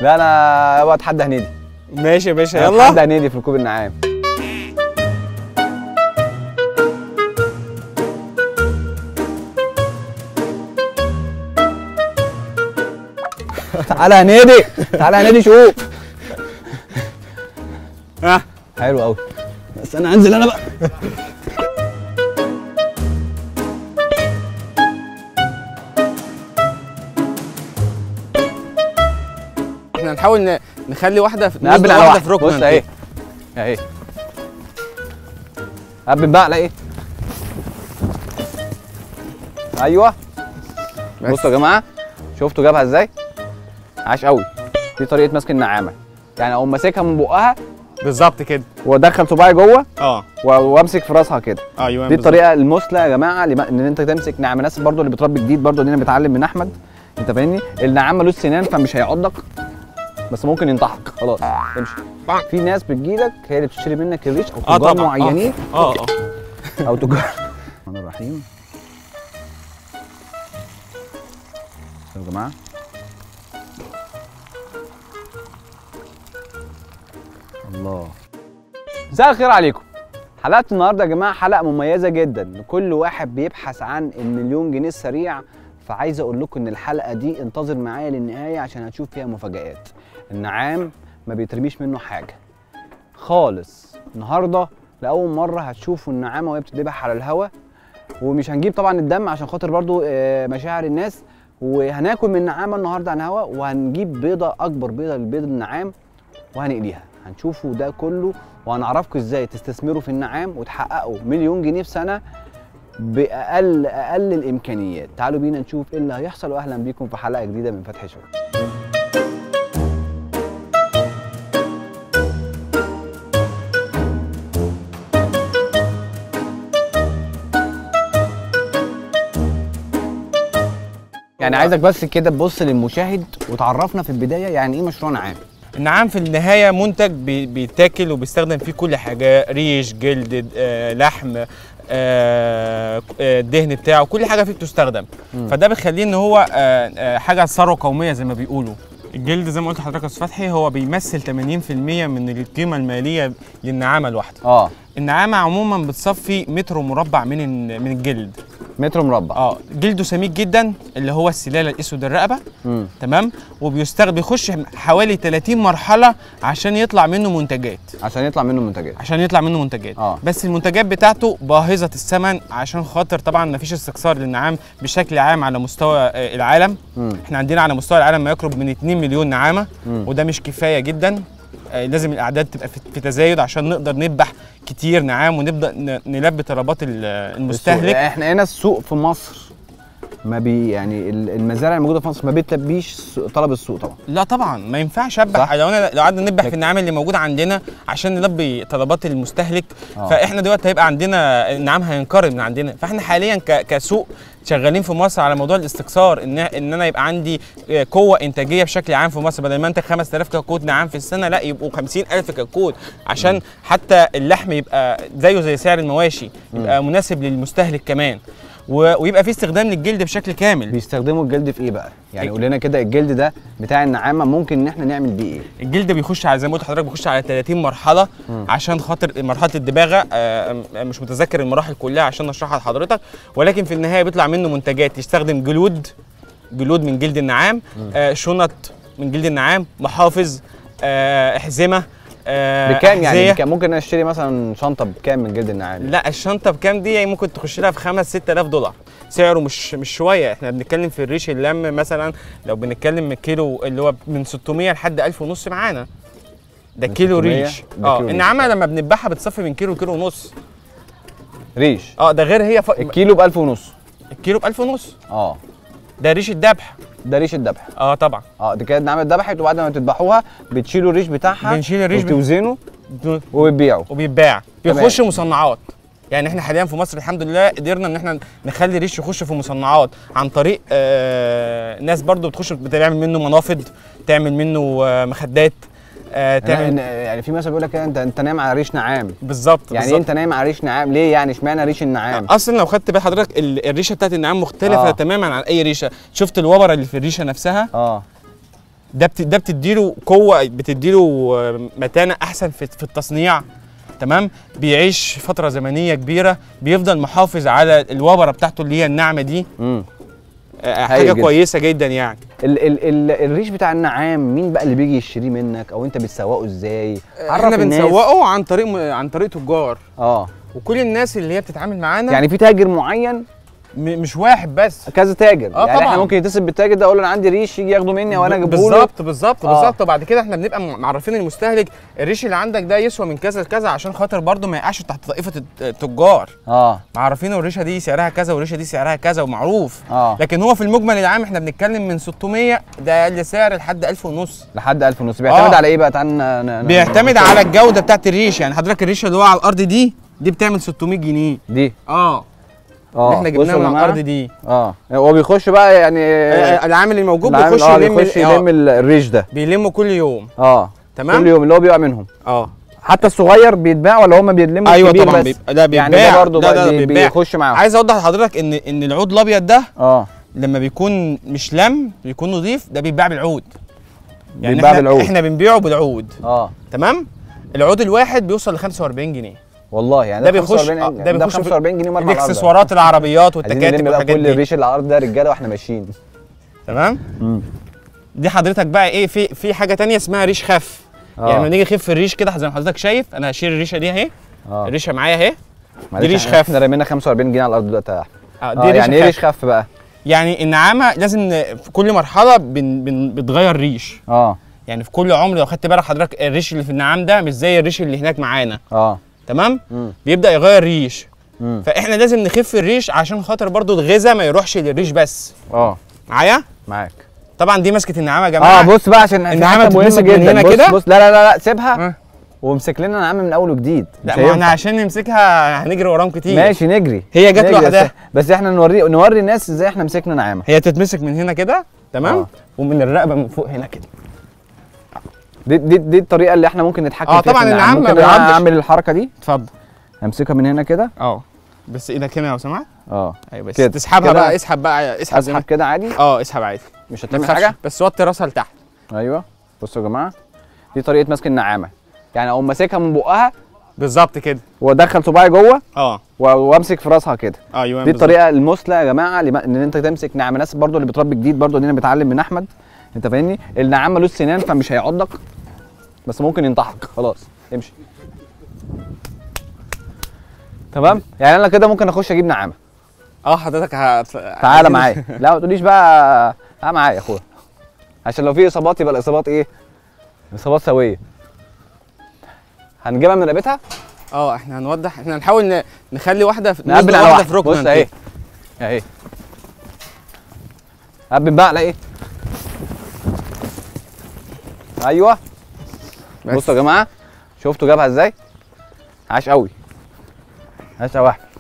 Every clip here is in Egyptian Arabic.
لا انا يابا اتحدى هنيدي ماشي يا باشا أنا يلا اتحدى هنيدي في ركوب النعام تعالى يا هنيدي تعالى يا هنيدي شوف ها حلو قوي بس انا هنزل انا بقى احنا نحاول ن- نخلي واحده في نقبل نزل على واحده واحد في ركن بص اهي اهي قبل بقى على ايه ايوه بس. بصوا يا جماعه شفتوا جابها ازاي عاش قوي دي طريقه مسك النعامه يعني اقوم ماسكها من بقها بالظبط كده وادخل صباعي جوه اه و- وامسك في راسها كده ايوه دي الطريقه المثلى يا جماعه لما- ان انت تمسك نعامه الناس برضو اللي بتربي جديد برضو دينا بتعلم من احمد انت فاهمني النعام ملوش سنان فمش هيعضك بس ممكن ينطحك خلاص امشي طبعاً. في ناس بتجيلك هي اللي بتشتري منك الريش او اه تجار طبعا معينين اه اه او تجار الرحمن الرحيم يا جماعه الله مساء الخير عليكم حلقه النهارده يا جماعه حلقه مميزه جدا لكل واحد بيبحث عن المليون جنيه السريع فعايز اقول لكم ان الحلقه دي انتظر معايا للنهايه عشان هتشوف فيها مفاجآت النعام ما بيترميش منه حاجه خالص النهارده لاول مره هتشوفوا النعامه وهي بتذبح على الهوا ومش هنجيب طبعا الدم عشان خاطر برضو آه، مشاعر الناس وهناكل من النعامه النهارده على الهوا وهنجيب بيضه اكبر بيضه للبيض النعام وهنقليها هنشوفوا ده كله وهنعرفكم ازاي تستثمروا في النعام وتحققوا مليون جنيه في سنه باقل اقل الامكانيات تعالوا بينا نشوف ايه اللي هيحصل واهلا بيكم في حلقه جديده من فتح شغل يعني عايزك بس كده تبص للمشاهد وتعرفنا في البدايه يعني ايه مشروع نعام النعام في النهايه منتج بي- بيتاكل وبيستخدم فيه كل حاجه ريش جلد آه، لحم آه، آه، الدهن بتاعه كل حاجه فيه بتستخدم فده بيخليه ان هو آه، آه، حاجه ثروه قوميه زي ما بيقولوا الجلد زي ما قلت لحضرتك يا استاذ فتحي هو بيمثل 80% من القيمه الماليه للنعامه الواحده اه النعامه عموما بتصفي متر مربع من ال- من الجلد متر مربع اه جلده سميك جدا اللي هو السلاله الاسود الرقبه امم تمام وبيستخدم بيخش حوالي 30 مرحله عشان يطلع منه منتجات عشان يطلع منه منتجات عشان يطلع منه منتجات آه. بس المنتجات بتاعته باهظه الثمن عشان خاطر طبعا ما فيش استقصار للنعام بشكل عام على مستوى آه، العالم مم. احنا عندنا على مستوى العالم ما يقرب من 2 مليون نعامه مم. وده مش كفايه جدا آه، لازم الاعداد تبقى في في تزايد عشان نقدر نذبح كتير نعام ونبدا ن- نلبي طلبات ال- السوق. المستهلك احنا هنا السوق في مصر ما بي يعني ال- المزارع الموجوده في مصر ما بتلبيش السوق- طلب السوق طبعا لا طبعا ما ينفعش صح. اذبح لو انا لو قعدنا نذبح لكن- في النعام اللي موجوده عندنا عشان نلبي طلبات المستهلك آه. فاحنا دلوقتي هيبقى عندنا النعام هينقرض من عندنا فاحنا حاليا ك- كسوق شغالين في مصر على موضوع الاستقصار ان ان انا يبقى عندي آه، قوه انتاجيه بشكل عام في مصر بدل ما انتج 5000 كتكوت نعام في السنه لا يبقوا 50000 كتكوت عشان حتى اللحم يبقى زيه زي سعر المواشي يبقى مناسب للمستهلك كمان و- ويبقى في استخدام للجلد بشكل كامل بيستخدموا الجلد في ايه بقى يعني قول لنا كده الجلد ده بتاع النعامه ممكن ان احنا نعمل بيه ايه الجلد بيخش على زي ما قلت لحضرتك بيخش على 30 مرحله عشان خاطر مرحله الدباغه آه، م- مش متذكر المراحل كلها عشان اشرحها لحضرتك ولكن في النهايه بيطلع منه منتجات يستخدم جلود جلود من جلد النعام آه، شنط من جلد النعام محافظ آه، احزمه آه، بكام يعني أحذية. بكام ممكن أنا اشتري مثلا شنطه بكام من جلد النعام لا الشنطه بكام دي يعني ممكن تخش لها في 5 6000 دولار سعره مش مش شويه احنا بنتكلم في الريش اللم مثلا لو بنتكلم من كيلو اللي هو من 600 لحد 1000 ونص معانا ده من كيلو 600 ريش ده اه كيلو ريش. النعامه لما بنذبحها بتصفي من كيلو كيلو ونص ريش اه ده غير هي ف... الكيلو ب 1000 ونص الكيلو ب 1000 ونص اه ده ريش الذبح ده ريش الذبح اه طبعا اه دي كده النعامه اتذبحت وبعد ما تذبحوها بتشيلوا الريش بتاعها بنشيل الريش بت- وتوزنه وبتبيعه وبيتباع تمام. بيخش مصنعات يعني احنا حاليا في مصر الحمد لله قدرنا ان احنا نخلي ريش يخش في مصنعات عن طريق آه ناس برضو بتخش بتعمل منه منافض تعمل منه آه مخدات آه تعمل تعمل يعني في مثلا بيقول لك انت انت نايم على ريش نعام بالظبط يعني بالظبط. انت نايم على ريش نعام ليه يعني اشمعنى ريش النعام اصلا لو خدت بال حضرتك ال- الريشه بتاعت النعام مختلفه آه. آه. تماما عن اي ريشه شفت الوبره اللي في الريشه نفسها اه ده بت... ده بتديله قوه بتديله آه، متانه احسن في, في التصنيع تمام بيعيش فتره زمنيه كبيره بيفضل محافظ على الوبره بتاعته اللي هي الناعمه دي امم آه، هايل حاجه جدا. كويسه جدا يعني ال ال ال الريش بتاع النعام مين بقى اللي بيجي يشتريه منك او انت بتسوقه ازاي احنا الناس. بنسوقه عن طريق م... عن طريق تجار اه وكل الناس اللي هي بتتعامل معانا يعني في تاجر معين م... مش واحد بس كذا تاجر آه يعني احنا طبعاً. ممكن يتصل بالتاجر ده اقول له انا عندي ريش يجي ياخده مني وانا اجيبه له بالظبط بالظبط آه. بالظبط وبعد كده احنا بنبقى م- معرفين المستهلك الريش اللي عندك ده يسوى من كذا لكذا عشان خاطر برضه ما يقعش تحت طائفه الت- التجار اه معرفينه الريشه دي سعرها كذا والريشه دي سعرها كذا ومعروف اه لكن هو في المجمل العام احنا بنتكلم من 600 ده اقل سعر لحد 1000 ونص لحد 1000 ونص بيعتمد آه. على ايه بقى تعال ن- ن- ن- بيعتمد على الجوده بتاعت الريش يعني حضرتك الريشه اللي هو على الارض دي دي بتعمل 600 جنيه دي اه اه اللي احنا بصوا جبناها يا من على جماعة. الارض دي اه هو بيخش بقى يعني آه، العامل الموجود العامل- بيخش آه، يلم بيخش ال- آه، يلم ال- الريش ده بيلمه كل يوم اه تمام كل يوم اللي هو بيقع منهم اه حتى الصغير بيتباع ولا هم بيلموا ايوه الكبير طبعا بس؟ بيبقى لا بيتباع يعني ده برضه لا، بقى لا، لا، بي- بيتباع. بيخش معاهم عايز اوضح لحضرتك ان ان العود الابيض ده اه لما بيكون مش لم بيكون نظيف ده بيتباع بالعود يعني بيتباع احنا بالعود. احنا بنبيعه بالعود اه تمام العود الواحد بيوصل ل 45 جنيه والله يعني ده بيخش- 45 آه، ده بيخش في 45 جنيه مرمى على الأرض. الاكسسوارات العربيات عايزين والتكاتك نلم بقى والحاجات كل دي الريش اللي على الارض ده رجاله واحنا ماشيين تمام دي حضرتك بقى ايه في في حاجه تانية اسمها ريش خف آه. يعني لما نيجي نخف الريش كده زي ما حضرتك شايف انا هشيل الريشه دي اهي اه الريشه معايا اهي معلش ريش إحنا- خف. احنا رمينا 45 جنيه على الارض دلوقتي يا احمد آه، اه دي ريشه يعني ايه خف. ريش خف بقى يعني النعامه لازم ن- في كل مرحله بن بن بتغير ريش اه يعني في كل عمر لو خدت بالك حضرتك الريش اللي في النعام ده مش زي الريش اللي هناك معانا اه تمام امم بيبدا يغير ريش امم فاحنا لازم نخف الريش عشان خاطر برضو الغذاء ما يروحش للريش بس اه معايا معاك طبعا دي مسكه النعامه يا جماعه اه بص بقى عشان في النعامة حتة مهمة بتتمسك من جدا هنا بص كده؟ بص لا لا لا, لا سيبها آه. وامسك لنا نعام من اول وجديد لا مش ما احنا هينفع. عشان نمسكها هنجري وراهم كتير ماشي نجري هي جت نجري لوحدها بس, بس احنا نوري نوري الناس ازاي احنا مسكنا نعامه هي تتمسك من هنا كده تمام آه. ومن الرقبه من فوق هنا كده دي دي دي الطريقه اللي احنا ممكن نتحكم آه، فيها طبعاً في النعام ما ممكن أنا بيعضش. اعمل الحركه دي اتفضل امسكها من هنا كده اه بس ايدك هنا لو سمحت اه ايوه بس كده. تسحبها كده. بقى اسحب بقى اسحب زي ما- اسحب كده عادي اه اسحب عادي مش ما هتعمل تخافش، حاجه بس وطي راسها لتحت ايوه بصوا يا جماعه دي طريقه مسك النعامه يعني اقوم ماسكها من بقها بالظبط كده وادخل صباعي جوه اه و- وامسك في راسها كده ايوه دي الطريقه المثلى يا جماعه لما- ان انت تمسك نعامه ناس برضو اللي بتربي جديد برضو دينا بيتعلم من احمد انت فاهمني النعام ملوش سنان فمش هيعضك بس ممكن ينطحك خلاص امشي تمام يعني انا كده ممكن اخش اجيب نعامه اه حضرتك هت... تعالى معايا لا ما تقوليش بقى تعالى معايا يا اخويا عشان لو في اصابات يبقى الاصابات ايه اصابات سويه هنجيبها من رقبتها اه احنا هنوضح احنا هنحاول ن... نخلي واحده في نقبل نزل على واحده واحده في ركن بص اهي اهي قبل بقى على ايه ايوه بس. بصوا يا جماعه شفتوا جابها ازاي عاش قوي عاش قوي احمد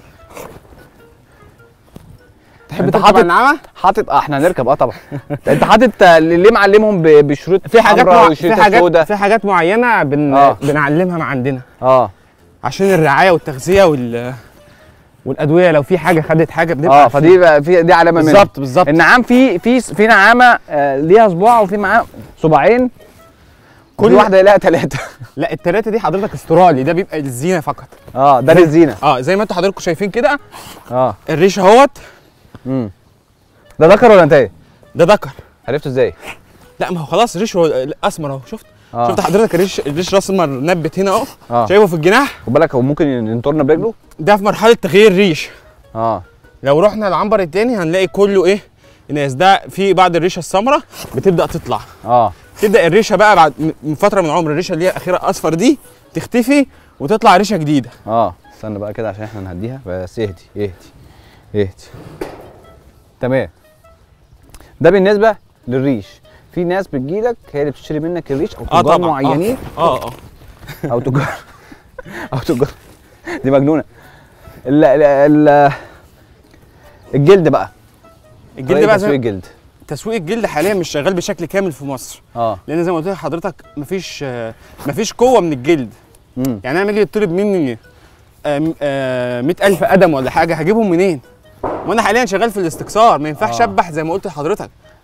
تحب انت تركب حاطط- على النعامه حاطط اه احنا هنركب اه طبعا انت حاطط آه، ليه معلمهم ب- بشروط في حاجات حمراء مع... وشريطة في حاجات سودا؟ في حاجات معينه بن... آه. بنعلمها مع عندنا اه عشان الرعايه والتغذيه وال والادويه لو في حاجه خدت حاجه بنبقى اه فدي بقى في دي علامه منها بالظبط بالظبط النعام في في في نعامه آه، ليها صباع وفي معاه صباعين كل كل- واحده لها ثلاثه لا التلاته دي حضرتك استرالي ده بيبقى للزينه فقط اه ده للزينه اه زي ما انتوا حضراتكم شايفين كده اه الريش اهوت امم ده ذكر ولا انت ايه؟ ده ذكر عرفته ازاي؟ لا ما هو خلاص الريش هو اسمر اهو شفت اه شفت حضرتك الريش الريش راس اسمر نبت هنا اهو اه شايفه في الجناح خد بالك هو ممكن ينطرنا برجله ده في مرحله تغيير ريش اه لو رحنا العنبر التاني هنلاقي كله ايه الناس ده في بعض الريشه السمراء بتبدا تطلع اه تبدا الريشه بقى بعد م- من فتره من عمر الريشه اللي هي الاخيره اصفر دي تختفي وتطلع ريشه جديده اه استنى بقى كده عشان احنا نهديها بس اهدي اهدي اهدي تمام ده بالنسبه للريش في ناس بتجيلك هي اللي بتشتري منك الريش او تجار معينين اه اه او تجار او تجار دي مجنونه ال ال ال الجلد بقى الجلد طريقة بقى تسويق زي الجلد تسويق الجلد حاليا مش شغال بشكل كامل في مصر اه لان زي ما قلت لحضرتك مفيش آه، مفيش قوه من الجلد امم يعني انا لما يجي يطلب مني آه، آه، 100000 قدم ولا حاجه هجيبهم منين وانا حاليا شغال في الاستكسار ما ينفعش آه. اشبح زي ما قلت لحضرتك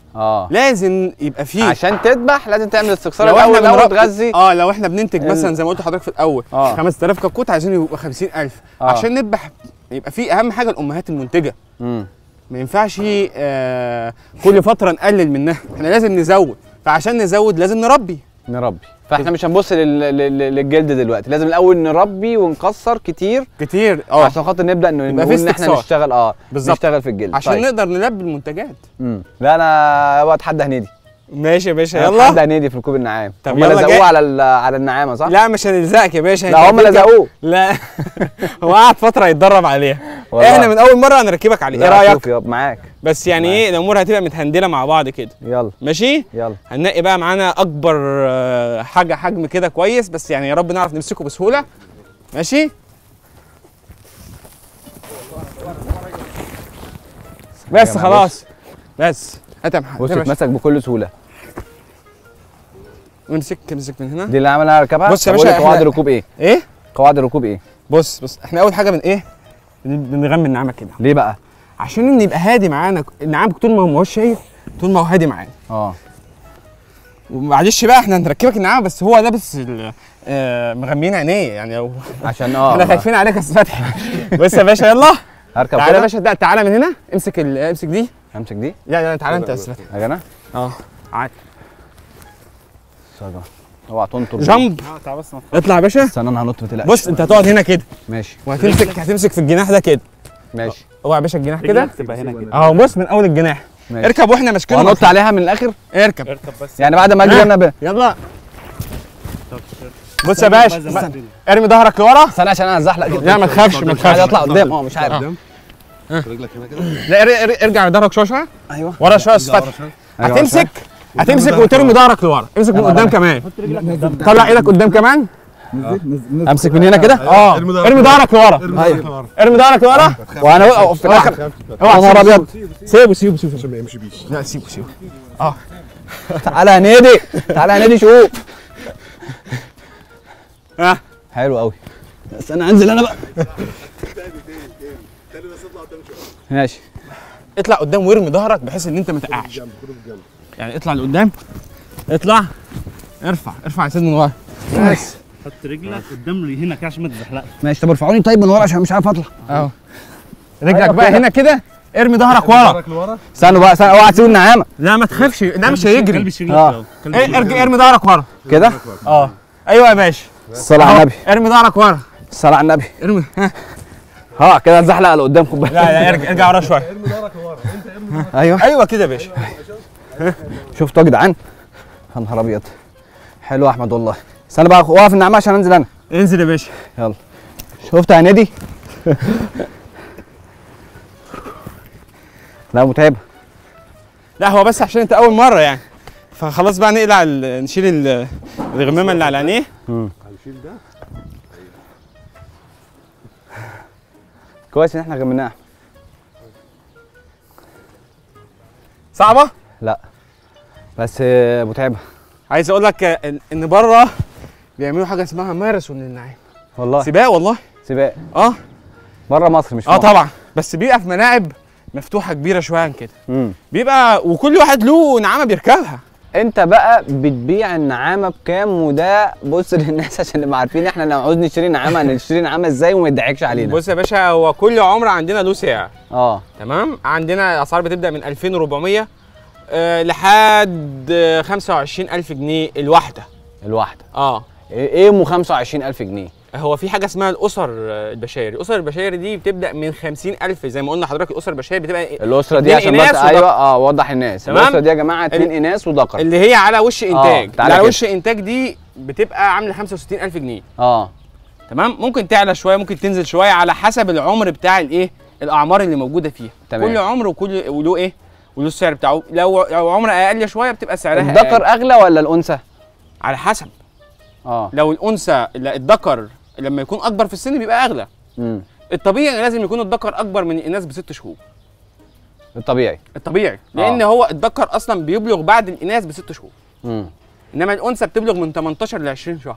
اه لازم يبقى فيه عشان تذبح لازم تعمل استكسار لو احنا الاول الاول بنربي تغذي اه لو احنا بننتج ال- مثلا زي ما قلت لحضرتك في الاول آه. 5000 كتكوت عايزين يبقى 50000 آه. عشان نذبح يبقى في اهم حاجه الامهات المنتجه امم ما ينفعش آه كل فتره نقلل منها احنا لازم نزود فعشان نزود لازم نربي نربي فاحنا مش هنبص لل... لل... للجلد دلوقتي لازم الاول نربي ونكسر كتير كتير اه عشان خاطر نبدا ن- يبقى في نقول ان احنا استكسار. نشتغل اه بالظبط. نشتغل في الجلد عشان طيب. نقدر نلبي المنتجات مم. لا انا بقى اتحدى هنيدي ماشي يا باشا أنا يلا اتحدى هنيدي في ركوب النعام طب هم يلا لزقوه جاي. على ال... على النعامه صح؟ لا مش هنلزقك يا باشا لا هم هتركب- لزقوه لا هو قعد فتره يتدرب عليها والله. احنا من اول مره هنركبك عليه ايه لا، رايك شوف يابا معاك بس يعني ايه الامور هتبقى متهندله مع بعض كده يلا ماشي يلا هنلاقي بقى معانا اكبر آه، حاجه حجم كده كويس بس يعني يا رب نعرف نمسكه بسهوله ماشي بس جماعة، خلاص بس هات يا محمد بص يا باشا. اتمسك بكل سهوله امسك امسك من هنا دي اللي عملها اركبها بص يا طب قول لي باشا، قواعد إحنا- الركوب ايه؟ ايه قواعد الركوب ايه؟ بص بص احنا اول حاجه من ايه بنغمي النعامه كده ليه بقى؟ عشان ان يبقى هادي معانا النعام طول ما هو مش شايف طول ما هو هادي معانا اه ومعلش بقى احنا هنركبك النعامه بس هو لابس ال- آه، مغميين عينيه يعني لو عشان اه احنا خايفين عليك يا استاذ فتحي بص يا باشا يلا هركب تعالى يا كده باشا ده تعالى من هنا امسك ال... امسك دي امسك دي لا لا تعالى انت يا استاذ فتحي يا جنى اه عادي استنى. اوعى تنطر جامب اطلع يا باشا استنى انا هنط ما تقلقش بص انت هتقعد هنا كده ماشي وهتمسك هتمسك في الجناح ده كده ماشي اوعى يا باشا الجناح كده تبقى هنا كده اهو بص من اول الجناح ماشي اركب واحنا ماسكين وهنط عليها من الاخر اركب اركب بس يعني بعد ما اجري ها؟ انا ب... يلا طب بص يا باشا بس- استنى. ارمي ظهرك لورا استنى عشان انا هزحلق كده لا ما تخافش ما عايز تخافش اطلع قدام اه مش عارف رجلك هنا كده لا ار- ار- ارجع لظهرك شويه شويه ايوه ورا شويه يا استاذ فتحي أيوة، هتمسك هتمسك وترمي ظهرك لورا امسك من قدام كمان طلع ايدك قدام كمان امسك من هنا كده اه ارمي ظهرك لورا ايوه ارمي ظهرك لورا وانا واقف في الاخر اوعى يا نهار ابيض سيبه سيبه سيبه عشان ما يمشي بيش لا سيبه سيبه تعالى يا هنيدي تعالى يا هنيدي شوف ها حلو قوي بس انا انزل انا بقى ماشي اطلع قدام وارمي ظهرك بحيث ان انت ما تقعش يعني اطلع لقدام اطلع ارفع ارفع يا سيد من ورا بس حط رجلك قدام هنا كده عشان ما تزحلقش ماشي طب ارفعوني طيب من ورا عشان مش عارف اطلع اهو رجلك بقى هنا كده ارمي ظهرك ورا استنوا بقى استنوا اوعى تسيبوا النعامه لا ما تخافش ده مش هيجري كلب الشريف آه. ده. كلب إيه، الشريف. ارجع ارمي ظهرك ورا كده اه ايوه يا باشا الصلاة على أهو، النبي ارمي ظهرك ورا الصلاة على النبي ارمي ها. ها كده اتزحلق لقدام خد بالك لا لا ارجع ارجع ورا شويه ايوه ايوه كده يا باشا شفتوا يا جدعان يا نهار ابيض حلو يا احمد والله استنى بقى واقف النعامه عشان انزل انا انزل يا باشا يلا شفت يا هنيدي لا متعبه لا هو بس عشان انت اول مره يعني فخلاص بقى نقلع ال- نشيل ال- الغمامه اللي على عينيه كويس ان احنا غمناها صعبه لا بس آه، متعبه عايز اقول لك آه، ان- ان بره بيعملوا حاجه اسمها ماراثون للنعام والله سباق والله سباق اه بره مصر مش في اه مصر. طبعا بس بيبقى في ملاعب مفتوحه كبيره شويه عن كده مم. بيبقى وكل واحد له نعامه بيركبها انت بقى بتبيع النعامه بكام وده بص للناس عشان نبقى عارفين احنا لو عاوز نشتري نعامه هنشتري نعامه ازاي وما يضحكش علينا بص يا باشا هو كل عمره عندنا له سعر اه تمام عندنا اسعار بتبدا من 2400 آه لحد آه، 25000 جنيه الواحده الواحده اه ايه ايه ام 25000 جنيه هو في حاجه اسمها الاسر آه، البشري الاسر البشري دي بتبدا من 50000 زي ما قلنا لحضرتك الاسر البشريه بتبقى الاسره دي اتنين عشان بس إناث وذكر. ايوه اه وضح الناس تمام؟ الاسره دي يا جماعه اتنين اناث وذكر اللي هي على وش انتاج اللي تعالى على كده. وش انتاج دي بتبقى عامله 65000 جنيه اه تمام ممكن تعلى شويه ممكن تنزل شويه على حسب العمر بتاع الايه الاعمار اللي موجوده فيها تمام. كل عمر وكل وله ايه وله السعر بتاعه لو لو عمر اقل شويه بتبقى سعرها أقل. الذكر اغلى ولا الانثى على حسب اه لو الانثى لا، الذكر لما يكون اكبر في السن بيبقى اغلى امم الطبيعي لازم يكون الذكر اكبر من الاناث بست شهور الطبيعي الطبيعي لان آه. هو الذكر اصلا بيبلغ بعد الاناث بست شهور امم انما الانثى بتبلغ من 18 ل 20 شهر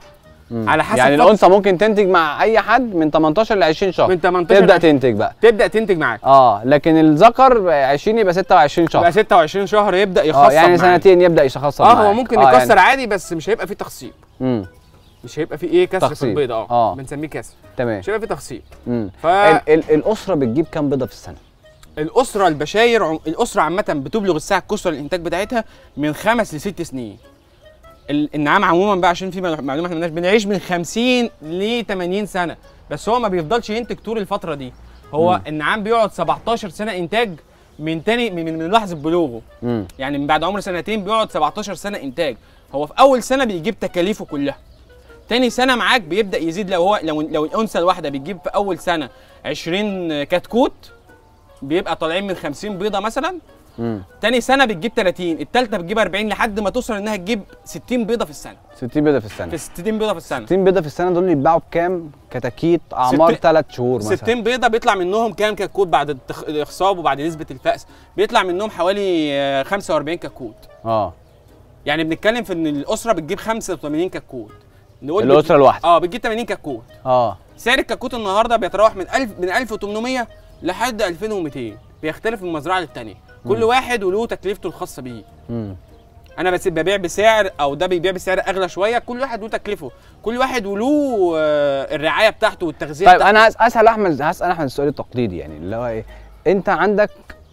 مم. على حسب يعني فقط- الانثى ممكن تنتج مع اي حد من 18 ل 20 شهر من 18 تبدا ل- تنتج بقى تبدا تنتج معاك اه لكن الذكر 20 يبقى 26 شهر يبقى 26 شهر يبدا يخصب اه يعني معاك. سنتين يبدا يشخصها اه معاك. هو ممكن آه، يكسر عادي بس مش هيبقى فيه تخصيب امم مش هيبقى فيه ايه كسر في تخصيب. البيضه اه آه. بنسميه كسر تمام مش هيبقى فيه تخصيب امم ف ال- ال- الاسره بتجيب كام بيضه في السنه الاسره البشاير عم- الاسره عامه بتبلغ الساعه الكسرى الانتاج بتاعتها من خمس لست سنين ال- النعام عموما بقى عشان في معلومه احنا مالناش بنعيش من 50 ل 80 سنه بس هو ما بيفضلش ينتج طول الفتره دي هو مم. النعام بيقعد 17 سنه انتاج من تاني من, من لحظه بلوغه امم يعني من بعد عمر سنتين بيقعد 17 سنه انتاج هو في اول سنه بيجيب تكاليفه كلها تاني سنه معاك بيبدا يزيد لو هو لو لو الانثى الواحده بتجيب في اول سنه 20 كتكوت بيبقى طالعين من 50 بيضه مثلا امم تاني سنه بتجيب 30 التالتة بتجيب 40 لحد ما توصل انها تجيب 60 بيضه في السنه 60 بيضه في السنه في 60 بيضه في السنه 60 بيضه في السنه دول يتباعوا بكام كتاكيت اعمار ست- 3 شهور مثلا 60 بيضه بيطلع منهم كام كتكوت بعد التخ- الاخصاب وبعد نسبه الفأس بيطلع منهم حوالي آه، 45 كتكوت اه يعني بنتكلم في ان الاسره بتجيب 85 كتكوت نقول الاسره بتجيب- الواحده اه بتجيب 80 كتكوت اه سعر الكتكوت النهارده بيتراوح من 1000 من 1800 لحد 2200 بيختلف من مزرعه للتانيه كل واحد وله تكلفته الخاصه بيه امم انا بس ببيع بسعر او ده بيبيع بسعر اغلى شويه كل واحد له تكلفه كل واحد وله آه، الرعايه بتاعته والتغذيه طيب بتاعته. انا هس- اسال احمد هسال احمد السؤال التقليدي يعني اللي هو ايه انت عندك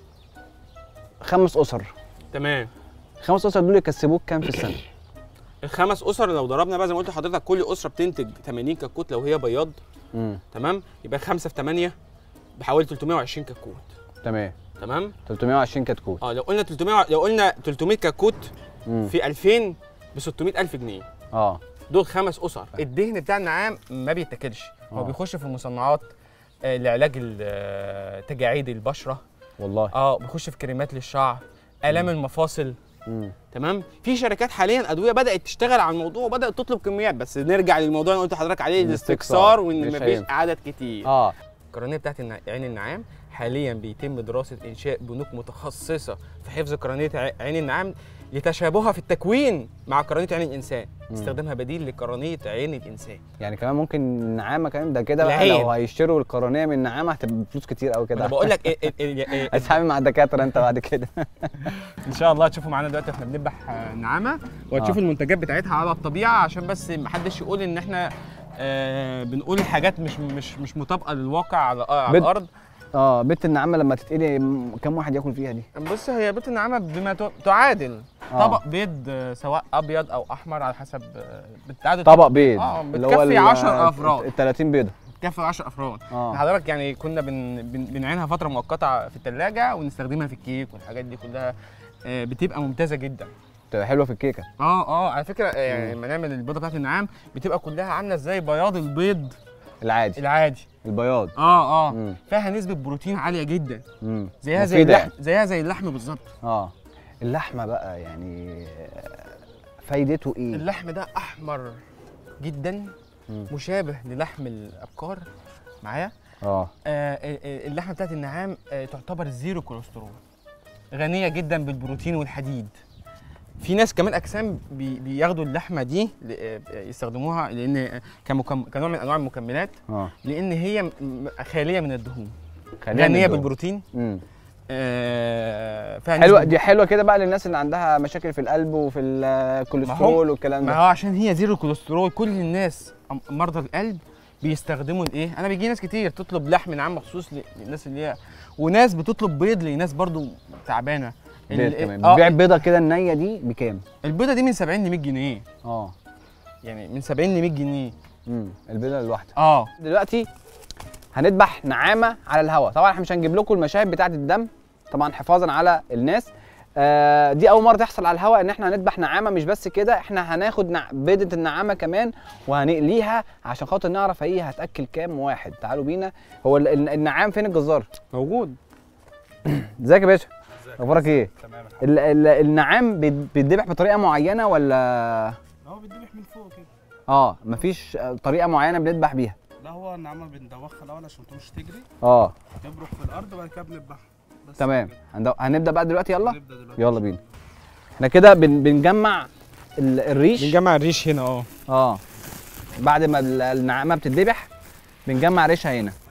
خمس اسر تمام خمس اسر دول يكسبوك كام في السنه الخمس اسر لو ضربنا بقى زي ما قلت لحضرتك كل اسره بتنتج 80 كتكوت لو هي بياض امم تمام يبقى 5 في 8 بحوالي 320 كتكوت تمام تمام 320 كتكوت اه لو قلنا 300 لو قلنا 300 كتكوت امم في 2000 ب 600000 جنيه اه دول خمس اسر الدهن بتاع النعام ما بيتاكلش هو آه. بيخش في المصنعات آه، لعلاج ال- آه، تجاعيد البشره والله اه بيخش في كريمات للشعر الام المفاصل امم تمام في شركات حاليا ادويه بدات تشتغل على الموضوع وبدات تطلب كميات بس نرجع للموضوع اللي قلت لحضرتك عليه الاستكثار. الاستكثار وان مش مفيش هينفع. عدد كتير اه القرنيه بتاعت النع- عين النعام حاليا بيتم دراسه انشاء بنوك متخصصه في حفظ قرنيه ع- عين النعام لتشابهها في التكوين مع قرنيه عين الانسان استخدامها بديل لقرنيه عين الانسان يعني كمان ممكن النعامه كمان ده كده بقى العين. لو هيشتروا القرنيه من النعامه هتبقى بفلوس كتير قوي كده انا بقول لك إيه إيه إيه إيه هتتعامل مع الدكاتره انت بعد كده ان شاء الله هتشوفوا معانا دلوقتي احنا بنذبح آه، نعامه وهتشوفوا آه. المنتجات بتاعتها على الطبيعه عشان بس محدش يقول ان احنا آه بنقول حاجات مش مش مش مطابقه للواقع على, آه على بد- الارض اه بنت النعامه لما تتقلي م- كم واحد ياكل فيها دي بص هي بيض النعامه بما ت- تعادل آه. طبق بيض آه، سواء ابيض او احمر على حسب آه، بتعادل طبق بيض اه اللي بتكفي ال- 10 افراد ال 30 بيضه بتكفي 10 افراد اه حضرتك يعني كنا بن بن بنعينها فتره مؤقته في الثلاجه ونستخدمها في الكيك والحاجات دي كلها آه، بتبقى ممتازه جدا بتبقى حلوه في الكيكه اه اه على فكره آه، يعني لما نعمل البيضه بتاعت النعام بتبقى كلها عامله زي بياض البيض العادي العادي البياض اه اه مم. فيها نسبه بروتين عاليه جدا امم زيها زي مفيدة اللحم زيها زي اللحم بالظبط اه اللحمه بقى يعني فايدته ايه اللحم ده احمر جدا مم. مشابه للحم الابقار معايا اه آه آه، آه، اللحمه بتاعت النعام آه تعتبر زيرو كوليسترول غنيه جدا بالبروتين والحديد في ناس كمان اجسام بي بياخدوا اللحمه دي ل- آه، يستخدموها لان آه، كمكم... كنوع من انواع المكملات اه لان هي م- م- خاليه من الدهون خلينا غنيه ندوق. بالبروتين امم آه فيها حلوه نسبة- دي حلوه كده بقى للناس اللي عندها مشاكل في القلب وفي الكوليسترول والكلام ما ده هو عشان هي زيرو كوليسترول كل الناس أم- مرضى القلب بيستخدموا الايه انا بيجي ناس كتير تطلب لحم نعام مخصوص ل- للناس اللي هي وناس بتطلب بيض لناس برضو تعبانه بيض ال- كمان آه، بتبيع البيضه كده النيه دي بكام البيضه دي من 70 ل 100 جنيه اه يعني من 70 ل 100 جنيه امم البيضه الواحده اه دلوقتي هنذبح نعامه على الهواء طبعا احنا مش هنجيب لكم المشاهد بتاعه الدم طبعا حفاظا على الناس آه دي اول مره تحصل على الهواء ان احنا هنذبح نعامه مش بس كده احنا هناخد نع... بيضه النعامه كمان وهنقليها عشان خاطر نعرف هي هتاكل كام واحد تعالوا بينا هو ال- ال- النعام فين الجزار موجود ازيك يا باشا اخبارك ايه تمام الحمد ال... ال... النعام بيت- بيتذبح بطريقه معينه ولا لله هو بيتذبح من فوق كده اه مفيش آه، طريقه معينه بنذبح بيها لا هو النعامه بندوخها الاول عشان ما تقومش تجري اه تبرك في الارض وبعد كده بنذبحها بس تمام كده. هندو- هنبدا بقى دلوقتي يلا نبدا دلوقتي يلا بينا احنا كده بن... بنجمع ال... الريش بنجمع الريش هنا اه اه بعد ما ال- النعامه بتتذبح بنجمع ريشها هنا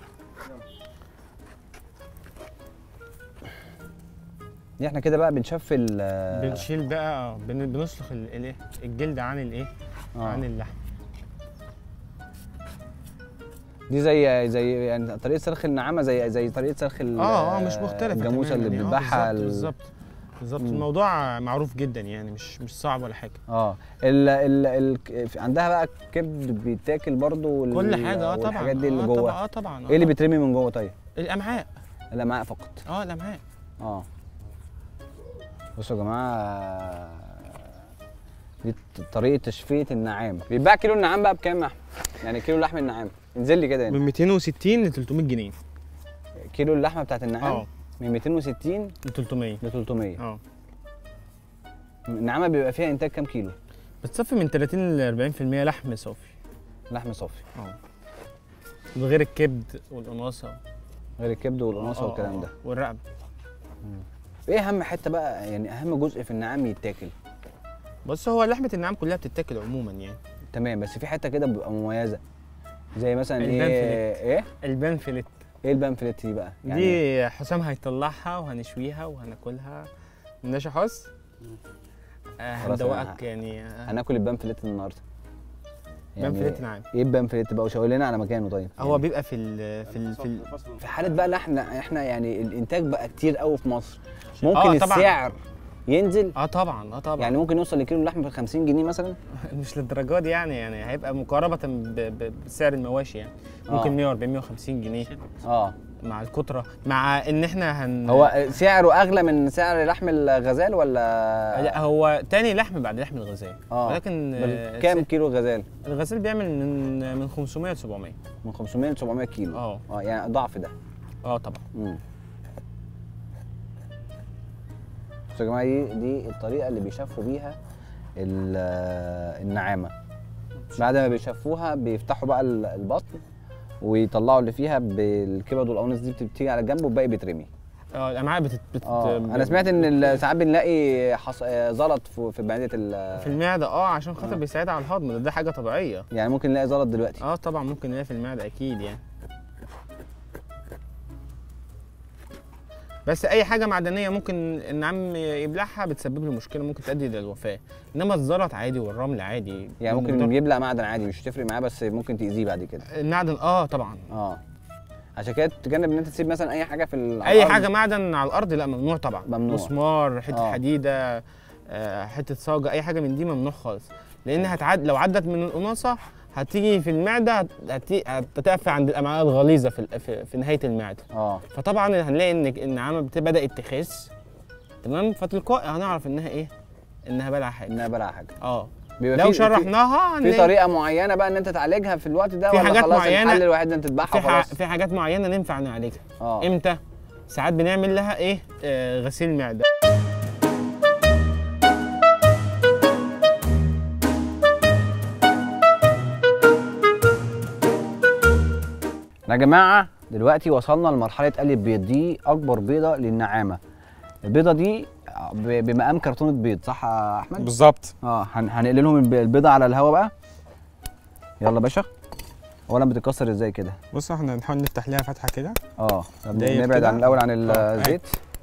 دي احنا كده بقى بنشفي ال بنشيل بقى اه بن- بنسلخ ال- الايه الجلد عن الايه عن آه. اللحم دي زي زي يعني طريقه سلخ النعامه زي زي طريقه سلخ ال- اه اه مش مختلفه الجاموسه تماماً اللي يعني. آه، بتذبحها ال- بالظبط بالظبط مم. الموضوع معروف جدا يعني مش مش صعب ولا حاجه اه ال ال ال في- عندها بقى كبد بيتاكل برضو وال- كل حاجه اه طبعا والحاجات دي اللي آه جوه طبعا اه طبعا آه ايه اللي طبعاً. بيترمي من جوه طيب الامعاء الامعاء فقط اه الامعاء اه بصوا يا جماعه دي ط- طريقه تشفيه النعام بيتباع كيلو النعام بقى بكام يا احمد يعني كيلو لحم النعام انزل لي كده هنا من 260 ل 300 جنيه كيلو اللحمه بتاعت النعام اه من 260 ل 300 ل 300 اه النعامه بيبقى فيها انتاج كام كيلو بتصفي من 30 ل 40% لحم صافي لحم صافي اه من غير الكبد والقناصه غير الكبد والقناصه آه، والكلام آه، ده والرقبه ايه اهم حته بقى يعني اهم جزء في النعام يتاكل بص هو لحمه النعام كلها بتتاكل عموما يعني تمام بس في حته كده بتبقى مميزه زي مثلا البان ايه ايه البنفلت ايه البانفليت دي بقى يعني دي حسام هيطلعها وهنشويها وهناكلها ماشي يا حس آه خلاص هندوقك أنا- يعني آه، هناكل البانفليت النهارده بنفلت نعام ايه البانفليت بقى وشاور لنا على مكانه طيب هو يعني بيبقى في ال في ال في ال في حاله بقى ان احنا احنا يعني الانتاج بقى كتير قوي في مصر آه، ممكن طبعاً. السعر ينزل اه طبعا اه طبعا يعني ممكن يوصل لكيلو اللحم ب 50 جنيه مثلا مش للدرجه دي يعني يعني هيبقى مقاربه ب- ب- بسعر المواشي يعني ممكن آه. 140 150 جنيه اه مع الكتره مع ان احنا هن هو سعره اغلى من سعر لحم الغزال ولا لا هو تاني لحم بعد لحم الغزال اه ولكن بال- آه، كام كيلو غزال الغزال بيعمل من من 500 ل 700 من 500 ل 700 كيلو اه اه يعني ضعف ده اه طبعا امم بصوا يا جماعه دي دي الطريقه اللي بيشفوا بيها ال- النعامه بعد ما بيشفوها بيفتحوا بقى ال- البطن ويطلعوا اللي فيها بالكبد والقوانص دي بتيجي على جنب والباقي بيترمي اه الامعاء بت, بت اه ب- انا سمعت ان ال- ساعات بنلاقي حص... آه، زلط في في معده ال... في المعده اه عشان خاطر آه. بيساعد على الهضم ده, ده حاجه طبيعيه يعني ممكن نلاقي زلط دلوقتي اه طبعا ممكن نلاقي في المعده اكيد يعني بس اي حاجه معدنيه ممكن النعام يبلعها بتسبب له مشكله ممكن تؤدي للوفاه انما الزلط عادي والرمل عادي يعني ممكن بمقدار- يبلع معدن عادي مش تفرق معاه بس ممكن تاذيه بعد كده المعدن اه طبعا اه عشان كده تتجنب ان انت تسيب مثلا اي حاجه في ال- على اي الأرض. حاجه معدن على الارض لا ممنوع طبعا ممنوع. مسمار حته آه. آه. حديده آه، حته صاجه اي حاجه من دي ممنوع خالص لان هتعد لو عدت من القناصه هتيجي في المعده هت- هت- هتقف عند الامعاء الغليظه في, ال- في, في نهايه المعده اه فطبعا هنلاقي ان النعامه بت- بدات تخس تمام فتلقائي هنعرف انها ايه انها بلع حاجه انها بلع حاجه اه بيبقى لو في- في- شرحناها في هنلاقي طريقه معينه بقى ان انت تعالجها في الوقت ده في ولا حاجات خلاص معينة- الحل الوحيد ان انت في, تذبحها ح... خلاص في حاجات معينه ننفع نعالجها اه امتى ساعات بنعمل لها ايه آه غسيل معده يا جماعه دلوقتي وصلنا لمرحله قلي البيض دي اكبر بيضه للنعامه البيضه دي ب- بمقام كرتونه بيض صح يا احمد بالظبط اه هن- هنقل لهم الب- البيضه على الهواء بقى يلا يا باشا اولا بتتكسر ازاي كده بص احنا نحاول نفتح لها فتحه كده اه طب دايب نبعد كده. عن الاول عن آه، الزيت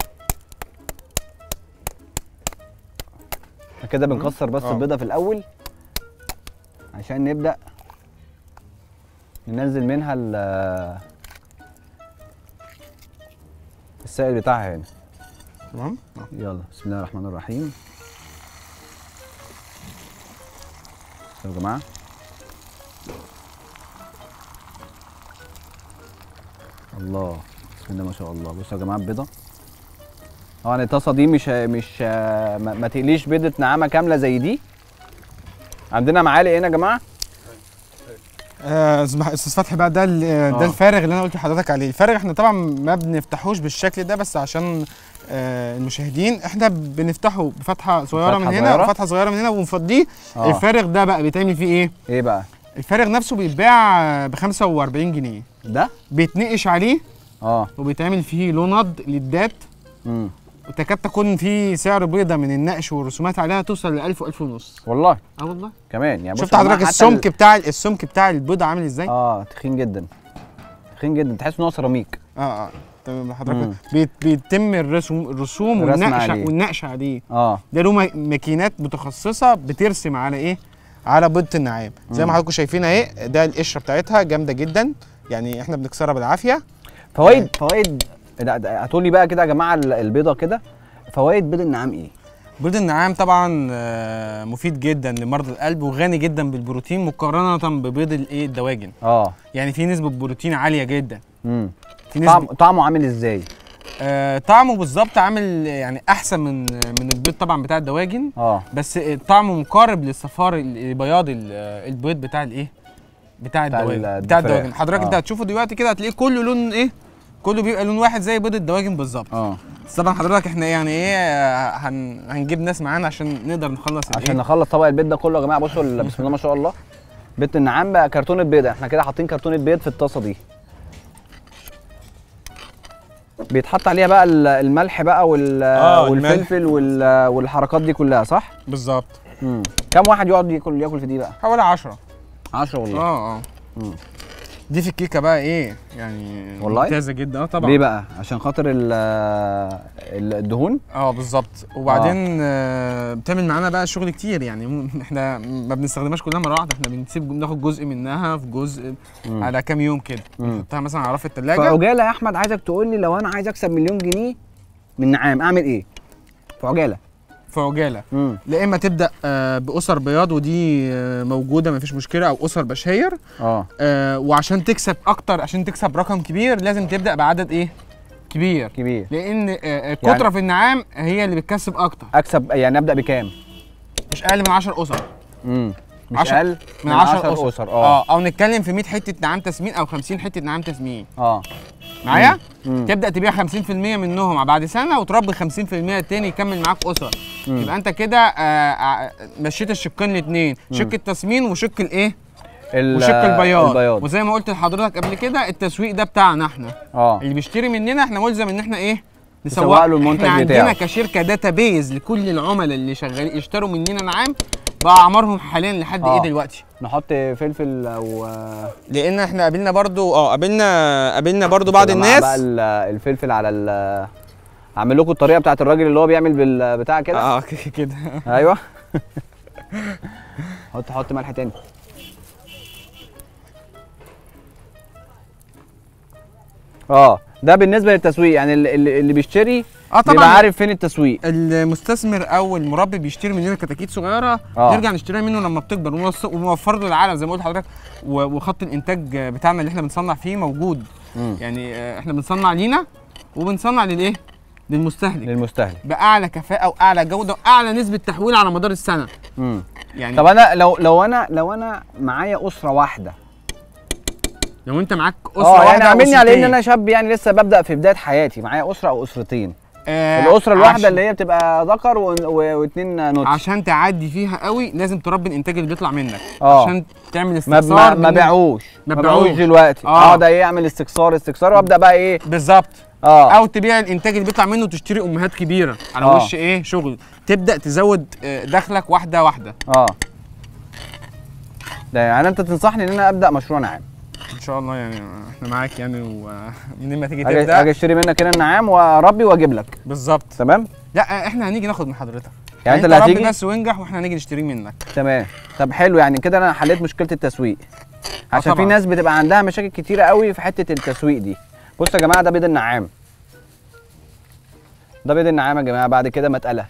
إحنا كده بنكسر بس آه. البيضه في الاول عشان نبدا ننزل منها ال- السائل بتاعها هنا تمام يلا بسم الله الرحمن الرحيم يا جماعه الله بسم الله ما شاء الله بصوا يا جماعه البيضه طبعا الطاسه دي مش مش ما, ما تقليش بيضه نعامه كامله زي دي عندنا معالق هنا يا جماعه آه، اسمح- استاذ فتحي بقى ده ال- آه. ده الفارغ اللي انا قلت لحضرتك عليه الفارغ احنا طبعا ما بنفتحوش بالشكل ده بس عشان آه، المشاهدين احنا بنفتحه بفتحه صغيره من فتحة هنا صغيرة؟ وفتحه صغيره من هنا ونفضيه اه الفارغ ده بقى بيتعمل فيه ايه ايه بقى الفارغ نفسه بيتباع ب 45 جنيه ده بيتنقش عليه اه وبيتعمل فيه لوند ليدات امم وتكاد تكون في سعر بيضه من النقش والرسومات عليها توصل ل 1000 و 1000 ونص والله اه والله كمان يعني بص شفت يا جماعة حضرتك حتى السمك ال- بتاع السمك بتاع البيضه عامل ازاي؟ اه اه تخين جدا تخين جدا تحس ان هو سيراميك اه تمام مم. حضرتك بيت بيتم الرسوم الرسوم الرسم والنقش عليه. والنقش عليه اه ده له م- ماكينات متخصصه بترسم على ايه؟ على بيضه النعام زي مم. ما حضراتكم شايفين اهي ده القشره بتاعتها جامده جدا يعني احنا بنكسرها بالعافيه فوائد فوائد ده- ده- هتقولي بقى كده يا جماعه ال- البيضه كده فوائد بيض النعام ايه؟ بيض النعام طبعا آه، مفيد جدا لمرضى القلب وغني جدا بالبروتين مقارنه ببيض الايه الدواجن اه يعني في نسبه بروتين عاليه جدا امم في نسبه طعم طعمه عامل ازاي؟ آه طعمه بالظبط عامل يعني احسن من من البيض طبعا بتاع الدواجن اه بس طعمه مقارب للصفار لبياض ال- البيض بتاع الايه بتاع بتاع الدواجن ال- بتاع الفراخ. الدواجن حضرتك آه. انت هتشوفه دلوقتي كده هتلاقيه كله لون ايه كله بيبقى لون واحد زي بيض الدواجن بالظبط اه بس طبعا حضرتك احنا يعني ايه آه، هن هنجيب ناس معانا عشان نقدر نخلص عشان الايه نخلص طبق البيض ده كله يا جماعه بصوا ال- بسم الله ما شاء الله بيض النعام بقى كرتونه بيض احنا كده حاطين كرتونه بيض في الطاسه دي بيتحط عليها بقى ال- الملح بقى وال آه، والفلفل وال والحركات دي كلها صح؟ بالظبط امم كم واحد يقعد ياكل ياكل في دي بقى؟ حوالي 10 10 والله اه اه مم. دي في الكيكه بقى ايه يعني والله؟ ممتازه جدا اه طبعا ليه بقى؟ عشان خاطر ال- ال- الدهون؟ اه بالظبط وبعدين آه. بتعمل معانا بقى شغل كتير يعني مم- احنا ما بنستخدمهاش كلها مره واحده احنا بنسيب بناخد جزء منها في جزء مم. على كام يوم كده مم. نحطها مثلا على رف الثلاجه فعجاله يا احمد عايزك تقول لي لو انا عايز اكسب مليون جنيه من نعام اعمل ايه؟ في عجاله في عجاله امم لا اما تبدا آه باسر بياض ودي آه موجوده مفيش مشكله او اسر بشاير اه آه وعشان تكسب اكتر عشان تكسب رقم كبير لازم تبدا بعدد ايه كبير كبير لان آه الكتره يعني- في النعام هي اللي بتكسب اكتر اكسب يعني ابدا بكام؟ مش اقل من 10 اسر امم مش عشر- اقل من 10 10 اسر, اسر اه اه او نتكلم في 100 حته نعام تسمين او 50 حته نعام تسمين اه معايا مم. تبدا تبيع 50% منهم بعد سنه وتربي 50% التاني يكمل معاك اسر مم. يبقى انت كده آه، آه، مشيت الشقين الاثنين شق التسمين وشق الايه ال- وشق البياض. البياض وزي ما قلت لحضرتك قبل كده التسويق ده بتاعنا احنا اه اللي بيشتري مننا احنا ملزم ان احنا ايه نسوق له المنتج احنا بتاعه. عندنا كشركه داتا بيز لكل العملاء اللي شغالين يشتروا مننا نعام بقى اعمارهم حاليا لحد آه. ايه دلوقتي نحط فلفل او لان احنا قابلنا برضو اه قابلنا قابلنا برضو بعض يا جماعة بقى الناس ال- الفلفل على ال اعمل لكم الطريقه بتاعت الراجل اللي هو بيعمل بالبتاع كده اه ك- كده ايوه حط حط ملح تاني اه ده بالنسبه للتسويق يعني اللي, اللي اللي بيشتري اه بيبقى طبعا عارف فين التسويق المستثمر او المربي بيشتري مننا كتاكيت صغيره آه. نرجع نشتريها منه لما بتكبر ونوص- ونوفر له العالم زي ما قلت لحضرتك و- وخط الانتاج بتاعنا اللي احنا بنصنع فيه موجود مم. يعني آه، احنا بنصنع لينا وبنصنع للايه للمستهلك للمستهلك باعلى كفاءه واعلى جوده واعلى نسبه تحويل على مدار السنه مم. يعني طب انا لو لو انا لو انا معايا اسره واحده لو انت معاك اسره اه يعني واحده أو عاملني على ان أسرتين، انا شاب يعني لسه ببدا في بدايه حياتي معايا اسره او اسرتين آه، الاسره الواحده عشان- اللي هي بتبقى ذكر و- و- واتنين نوت عشان تعدي فيها قوي لازم تربي الانتاج اللي بيطلع منك آه. عشان تعمل ما استفسار ما, ما من- بيعوش ما ما بيعوش بيعوش. دلوقتي آه. اقعد ايه اعمل استكسار استكسار وابدا بقى ايه بالظبط اه او تبيع الانتاج اللي بيطلع منه وتشتري امهات كبيره على آه. وش ايه شغل تبدا تزود آه، دخلك واحده واحده اه ده يعني انت تنصحني ان انا ابدا مشروع نعام ان شاء الله يعني احنا معاك يعني ومنين ما تيجي اجي تبدا أجي اشتري منك هنا النعام واربي واجيب لك بالظبط تمام لا احنا هنيجي ناخد من حضرتك يعني انت اللي ربي هتيجي بس وانجح واحنا هنيجي نشتري منك تمام طب حلو يعني كده انا حليت مشكله التسويق عشان في طبعاً. ناس بتبقى عندها مشاكل كتيره قوي في حته التسويق دي بصوا يا جماعه ده بيض النعام ده بيض النعام يا جماعه بعد كده ما اتقلى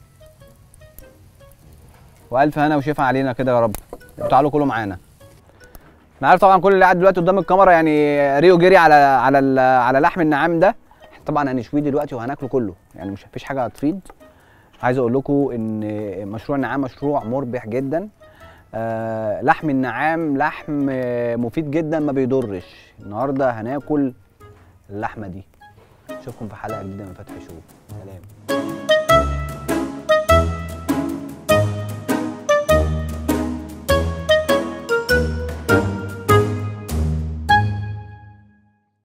والف هنا وشفا علينا كده يا رب تعالوا كلوا معانا انا عارف طبعا كل اللي قاعد دلوقتي قدام الكاميرا يعني ريو جري على على ال- على لحم النعام ده طبعا هنشويه دلوقتي وهناكله كله يعني مش مفيش حاجه هتفيد عايز اقول لكم ان مشروع النعام مشروع مربح جدا آه لحم النعام لحم آه، مفيد جدا ما بيضرش النهارده هناكل اللحمه دي اشوفكم في حلقه جديده من فتح شوق سلام